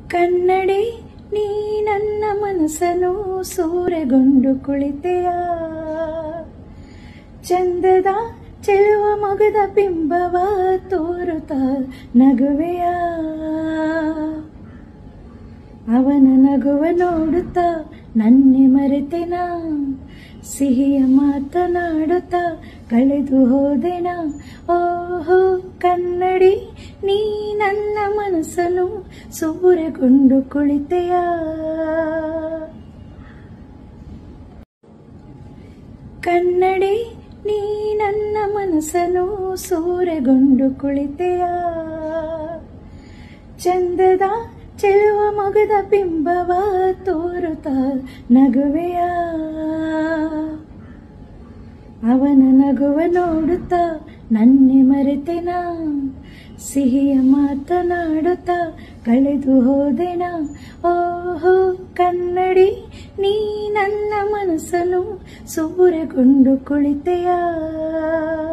ಕನ್ನಡಿ ನೀ ನನ್ನ ಮನಸ್ಸನ್ನು ಸೂರೆಗೊಂಡು ಕುಳಿತೆಯ ಚಂದದ ಚೆಲುವ ಮೊಗದ ಬಿಂಬವ ತೋರುತ್ತ ನಗುವೆಯ ಅವನ ನಗುವ ನೋಡುತ್ತ ನನ್ನೆ ಮರೆತೆನ ಸಿಹಿಯ ಮಾತನಾಡುತ್ತ ಕಳೆದು ಹೋದೆನ ಓಹೋ ಕನ್ನಡಿ ನೀ ನನ್ನ ಮನಸ್ಸನ್ನು ಸೂರೆಗೊಂಡು ಕುಳಿತೆಯ ಕನ್ನಡಿ ನೀ ನನ್ನ ಮನಸ್ಸನ್ನು ಸೂರೆಗೊಂಡು ಕುಳಿತೆಯ ಚಂದದ ಚೆಲುವ ಮೊಗದ ಬಿಂಬವ ತೋರುತ್ತ ನಗುವೆಯ ಅವನ ನಗುವ ನೋಡುತ್ತ ನನ್ನೆ ಮರೆತೆನ ಸಿಹಿಯ ಮಾತನಾಡುತ್ತ ಕಳೆದು ಹೋದೆನ ಓಹೋ ಕನ್ನಡಿ ನೀ ನನ್ನ ಮನಸ್ಸನ್ನು ಸೂರೆಗೊಂಡು ಕುಳಿತೆಯ